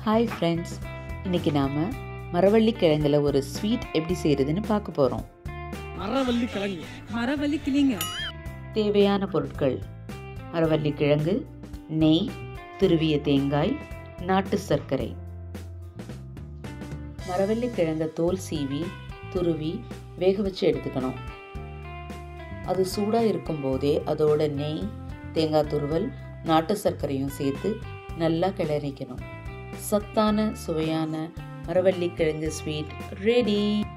hi friends இன்னைக்கு நாம் மரவள்ளி கிழங்குல ஒரு ஸ்வீட் எப்படி செய்கிறதுன்னு பார்க்க போகிறோம் மரவள்ளி கிழங்கு மரவள்ளி கிளிங்க தேவையான பொருட்கள் மரவள்ளி கிழங்கு நெய் துருவிய தேங்காய் நாட்டு சர்க்கரை மரவள்ளி கிழங்க தோல் சீவி துருவி வேக வச்சு எடுத்துக்கணும் அது சூடாக இருக்கும்போதே அதோட நெய் தேங்காய் துருவல் நாட்டு சர்க்கரையும் சேர்த்து நல்லா கிளறிக்கணும் சத்தான சுவையான மரவள்ளி கிழங்கு ஸ்வீட் ரெடி